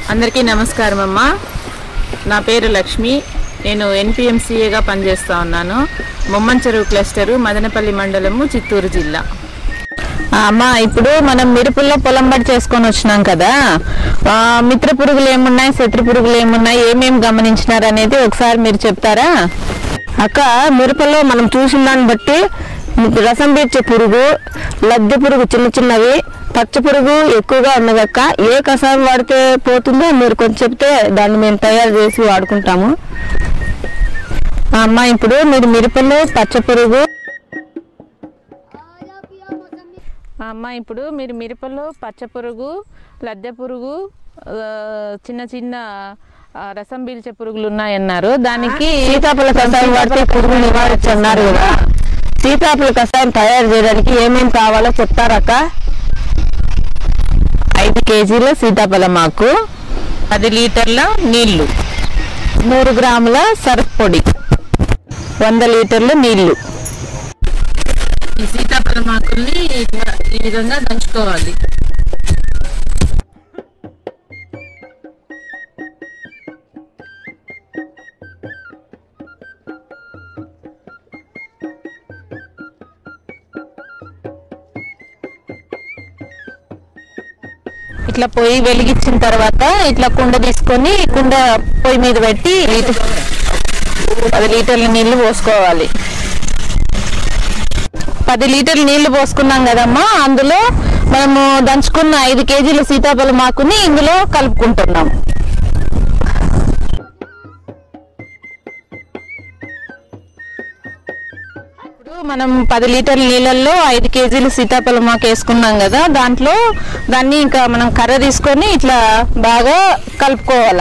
అందరికీ నమస్కారం అమ్మ నా పేరు లక్ష్మి నేను ఎన్పిఎంసీఏగా పనిచేస్తూ ఉన్నాను బొమ్మంచెరువు క్లస్టరు మదనపల్లి మండలము చిత్తూరు జిల్లా అమ్మ ఇప్పుడు మనం మిరుపుల్లో పొలం బడి చేసుకొని వచ్చినాం కదా ఆ, మిత్ర పురుగులు ఏమున్నాయి శత్రు పురుగులు ఏమున్నాయి ఏమేమి గమనించినారు అనేది ఒకసారి మీరు చెప్తారా అక్క మిరపలో మనం చూసిన దాన్ని బట్టి రసం పీల్చే పురుగు లద్దె పురుగు చిన్న చిన్నవి పచ్చ పురుగు ఎక్కువగా ఉన్నది అక్క ఏ కషాయం వాడితే పోతుందో మీరు కొంచెం చెప్తే దాన్ని మేము తయారు చేసి వాడుకుంటాము ఆ, అమ్మ ఇప్పుడు మీరు మిరపలో పచ్చ పురుగు ఆ, అమ్మ ఇప్పుడు మీరు మిరపలో పచ్చ పురుగు లద్దె పురుగు ఆ, చిన్న చిన్న ఆ, రసం పీల్చే పురుగులు ఉన్నాయన్నారు దానికి సీతాఫల కషాయం వాడితే పురుగు నివారించు అన్నారు కదా సీతాఫల కషాయం తయారు చేయడానికి ఏమేమి కావాలో చెప్తారక్క ఐదు కేజీల సీతాఫలమాకు పది లీటర్ల నీళ్లు నూరు గ్రాముల సర్ఫ్ పొడి వంద లీటర్ల నీళ్లు ఈ సీతాఫలం ఆకుల్ని ఇట్లా ఈ విధంగా దంచుకోవాలి ఇట్లా పొయ్యి వెలిగించిన తర్వాత ఇట్లా కుండ తీసుకొని కుండ పొయ్యి మీద పెట్టి లీటర్ పది లీటర్ల నీళ్లు పోసుకోవాలి పది లీటర్ల నీళ్లు పోసుకున్నాం కదమ్మా అందులో మనము దంచుకున్న ఐదు కేజీల సీతాఫలం ఆకుని ఇందులో కలుపుకుంటున్నాం ఇప్పుడు మనం పది లీటర్ల నీళ్ళల్లో ఐదు కేజీలు సీతాఫలం మాకు వేసుకున్నాం కదా దాంట్లో దాన్ని ఇంకా మనం కర్ర తీసుకొని ఇట్లా బాగా కలుపుకోవాలి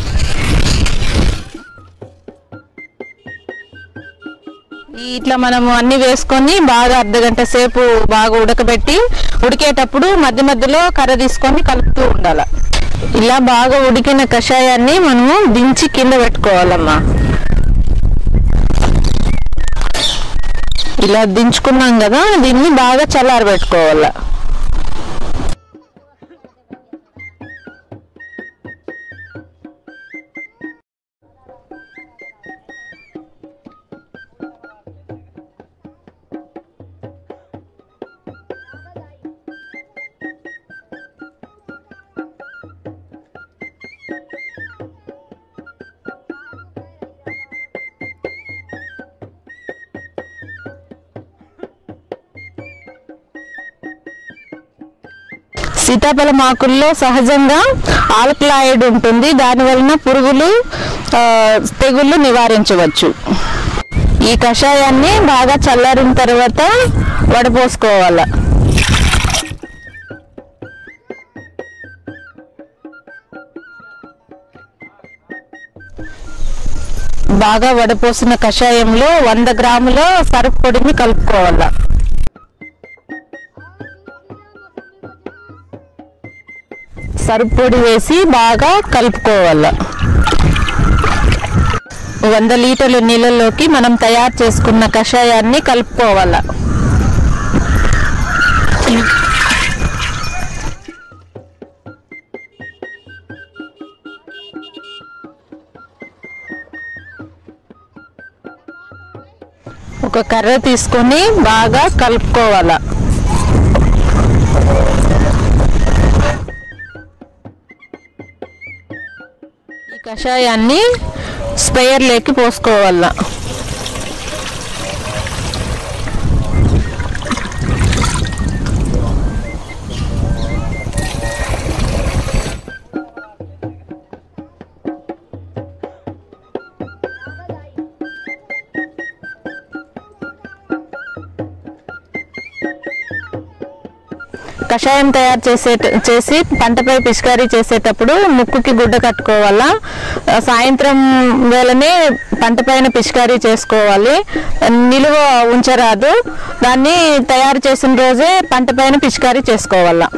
ఈ ఇట్లా మనము అన్ని వేసుకొని బాగా అర్ధ గంట సేపు బాగా ఉడకబెట్టి ఉడికేటప్పుడు మధ్య మధ్యలో కర్ర తీసుకొని కలుపుతూ ఉండాలి ఇలా బాగా ఉడికిన కషాయాన్ని మనము దించి కింద పెట్టుకోవాలమ్మా ఇలా దించుకున్నాం కదా దీన్ని బాగా చల్లారబెట్టుకోవాలి సీతాఫలం ఆకుల్లో సహజంగా ఆల్కలాయిడ్ ఉంటుంది దాని వలన పురుగులు ఆ, తెగుళ్ళు నివారించవచ్చు ఈ కషాయాన్ని బాగా చల్లారిన తర్వాత వడపోసుకోవాలి బాగా వడపోసిన కషాయంలో వంద గ్రాముల సరుపు పొడిని కలుపుకోవాలి సరుపు పొడి వేసి బాగా కలుపుకోవాలి వంద లీటర్ల నీళ్ళలోకి మనం తయారు చేసుకున్న కషాయాన్ని కలుపుకోవాలి ఒక కర్ర తీసుకొని బాగా కలుపుకోవాలి ఈ కషాయాన్ని స్ప్రేయర్లోకి పోసుకోవాల కషాయం తయారు చేసే చేసి పంటపై పిచికారీ చేసేటప్పుడు ముక్కుకి గుడ్డ కట్టుకోవాలా ఆ, సాయంత్రం వేళనే పంట పైన పిచికారీ చేసుకోవాలి నిలువ ఉంచరాదు దాన్ని తయారు చేసిన రోజే పంట పైన పిచికారీ చేసుకోవాలా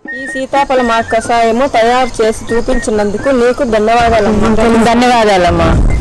ఈ సీతాఫల మా కషాయము తయారు చేసి చూపించినందుకు నీకు ధన్యవాదాలు ధన్యవాదాలమ్మా